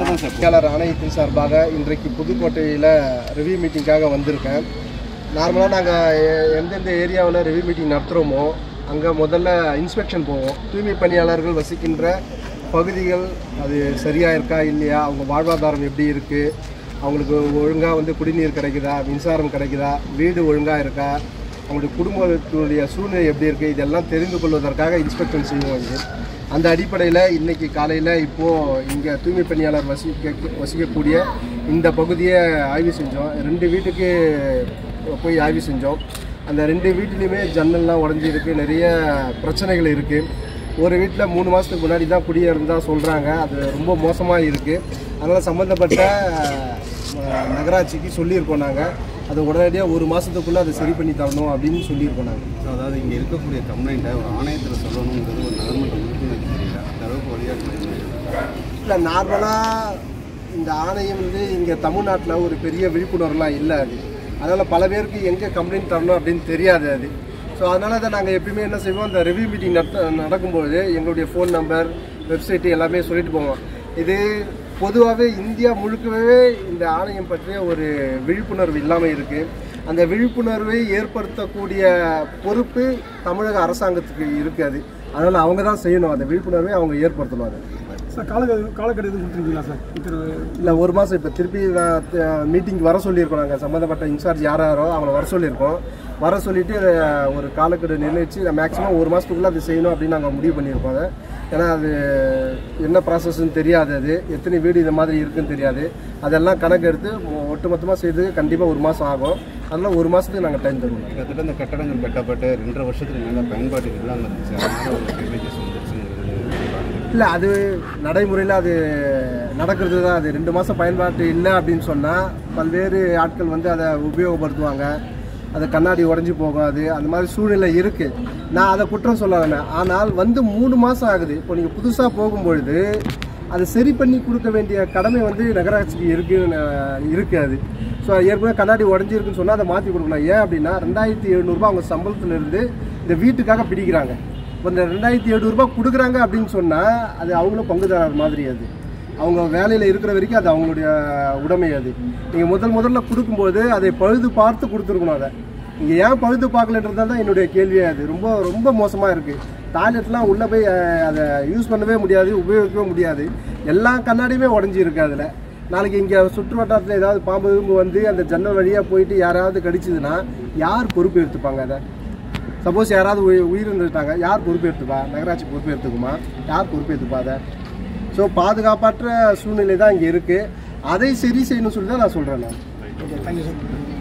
தான் சார் பொறியாளர் ஆணையத்தின் சார்பாக இன்றைக்கு புதுக்கோட்டையில் ரிவ்யூ மீட்டிங்காக வந்திருக்கேன் நார்மலாக நாங்கள் எந்தெந்த ஏரியாவில் ரிவ்யூ மீட்டிங் நடத்துகிறோமோ அங்கே முதல்ல இன்ஸ்பெக்ஷன் போவோம் தூய்மை பணியாளர்கள் வசிக்கின்ற பகுதிகள் அது சரியாக இருக்கா இல்லையா அவங்க வாழ்வாதாரம் எப்படி இருக்குது அவங்களுக்கு ஒழுங்காக வந்து குடிநீர் கிடைக்குதா மின்சாரம் கிடைக்குதா வீடு ஒழுங்காக இருக்கா அவங்களுடைய குடும்பத்தினுடைய சூழ்நிலை எப்படி இருக்குது இதெல்லாம் தெரிந்து கொள்வதற்காக இன்ஸ்பெக்ஷன் செய்வோம் இங்கே அந்த அடிப்படையில் இன்னைக்கு காலையில் இப்போது இங்கே தூய்மை பணியாளர் வசிக்க வசிக்கக்கூடிய இந்த பகுதியை ஆய்வு செஞ்சோம் ரெண்டு வீட்டுக்கு போய் ஆய்வு செஞ்சோம் அந்த ரெண்டு வீட்லேயுமே ஜன்னல்லாம் உடஞ்சிருக்கு நிறைய பிரச்சனைகள் இருக்குது ஒரு வீட்டில் மூணு மாதத்துக்கு முன்னாடி தான் குடியிருந்தா சொல்கிறாங்க அது ரொம்ப மோசமாக இருக்குது அதனால் சம்மந்தப்பட்ட அஹ், நகராட்சிக்கு சொல்லியிருக்கோம் நாங்கள் அது உடனடியாக ஒரு மாதத்துக்குள்ளே அதை சரி பண்ணி தரணும் அப்படின்னு சொல்லியிருக்கோம் நாங்கள் அதாவது இங்கே இருக்கக்கூடிய கம்ப்ளைண்ட்டை ஒரு ஆணையத்தில் சொல்லணுங்கிறது ஒரு நகர்மன்ற உறுப்பினர் தெரியல அந்த அளவுக்கு வழியாட்டு இல்லை நார்மலாக இந்த ஆணையம் வந்து இங்கே தமிழ்நாட்டில் ஒரு பெரிய விழிப்புணர்வுலாம் இல்லை அது அதனால் பல பேருக்கு எங்கே கம்ப்ளைண்ட் தரணும் அப்படின்னு தெரியாது அது ஸோ அதனால தான் நாங்கள் எப்பயுமே என்ன செய்வோம் இந்த ரிவ்யூ மீட்டிங் நடத்த நடக்கும்போது எங்களுடைய ஃபோன் நம்பர் வெப்சைட்டு எல்லாமே சொல்லிட்டு போவோம் இது பொதுவாகவே இந்தியா முழுக்கவே இந்த ஆணையம் பற்றிய ஒரு விழிப்புணர்வு இல்லாமல் இருக்குது அந்த விழிப்புணர்வை ஏற்படுத்தக்கூடிய பொறுப்பு தமிழக அரசாங்கத்துக்கு இருக்காது அதனால் அவங்க தான் செய்யணும் அந்த விழிப்புணர்வை அவங்க ஏற்படுத்தணும் அதை சார் காலக்கெடு காலக்கெடு எதுவும் கொடுத்துருக்கீங்களா சார் உத்தரவு இல்லை ஒரு மாதம் இப்போ திருப்பி மீட்டிங் வர சொல்லியிருக்கோம் நாங்கள் சம்மந்தப்பட்ட இன்சார்ஜ் யார் யாரோ அவங்கள வர சொல்லியிருக்கோம் வர சொல்லிட்டு அஹ், ஒரு காலக்கெடு நிர்ணயிச்சு மேக்ஸிமம் ஒரு மாதத்துக்குள்ளே அது செய்யணும் அப்படின்னு நாங்கள் முடிவு பண்ணியிருக்கோம் அதை ஏன்னா அது என்ன ப்ராசஸ்ன்னு தெரியாது அது எத்தனை வீடு இந்த மாதிரி இருக்குன்னு தெரியாது அதெல்லாம் கணக்கு எடுத்து மொ- ஒட்டுமொத்தமாக செய்து கண்டிப்பாக ஒரு மாதம் ஆகும் அதனால் ஒரு மாதத்துக்கு நாங்கள் டைம் தருவோம் கிட்டத்தட்ட இந்த கட்டடங்கள் கட்டப்பட்டு ரெண்டரை வருஷத்துக்கு மேலே பயன்பாட்டுக்கு இல்லாமல் இருந்துச்சு அதனால ஒரு டேமேஜஸ் வந்துருச்சுங்கிறது சொல்றாங்க. இல்லை அது நடைமுறையில் அது நடக்கிறது தான் அது ரெண்டு மாதம் பயன்பாட்டு இல்லை அப்படின்னு சொன்னால் பல்வேறு ஆட்கள் வந்து அதை உபயோகப்படுத்துவாங்க அது கண்ணாடி உடஞ்சி போகாது அந்த மாதிரி சூழ்நிலை இருக்குது நான் அதை குற்றம் சொல்ல வேணாம் ஆனால் வந்து மூணு மாதம் ஆகுது இப்போ நீங்கள் புதுசாக போகும்பொழுது அதை சரி பண்ணி கொடுக்க வேண்டிய கடமை வந்து நகராட்சிக்கு இருக்குன்னு இருக்காது ஸோ ஏற்கனவே கண்ணாடி உடஞ்சிருக்குன்னு சொன்னால் அதை மாற்றி கொடுக்கலாம் ஏன் அப்படின்னா ரெண்டாயிரத்தி எழுநூறுபா அவங்க சம்பளத்துலேருந்து இந்த வீட்டுக்காக பிடிக்கிறாங்க இப்போ இந்த ரெண்டாயிரத்தி எழுநூறுபா கொடுக்குறாங்க அப்படின்னு சொன்னால் அது அவங்களும் பங்குதாரர் மாதிரி அது அவங்க வேலையில் இருக்கிற வரைக்கும் அது அவங்களுடைய உடைமை அது நீங்கள் முதல் முதல்ல கொடுக்கும்போது அதை பழுது பார்த்து கொடுத்துருக்கணும் அதை நீங்கள் ஏன் பழுது பார்க்கலன்றது தான் என்னுடைய கேள்வியே அது ரொம்ப ரொம்ப மோசமாக இருக்குது டாய்லெட்லாம் உள்ளே போய் அஹ், அதை யூஸ் பண்ணவே முடியாது உபயோகிக்கவே முடியாது எல்லா கண்ணாடியுமே உடஞ்சி இருக்கு அதில் நாளைக்கு இங்கே சுற்று வட்டாரத்தில் ஏதாவது பாம்பு கிம்பு வந்து அந்த ஜன்னல் வழியாக போயிட்டு யாராவது கடிச்சதுன்னா யார் பொறுப்பு எடுத்துப்பாங்க அதை சப்போஸ் யாராவது உயி- உயிரிழந்துட்டாங்க யார் பொறுப்பு எடுத்துப்பா நகராட்சி பொறுப்பு எடுத்துக்குமா யார் பொறுப்பு எடுத்துப்பா அதை ஸோ பாதுகாப்பற்ற சூழ்நிலை தான் இங்கே இருக்குது அதை சரி செய்யணும்னு சொல்லி தான் நான் சொல்கிறேன் நான் ஓகே தேங்க்யூ சார்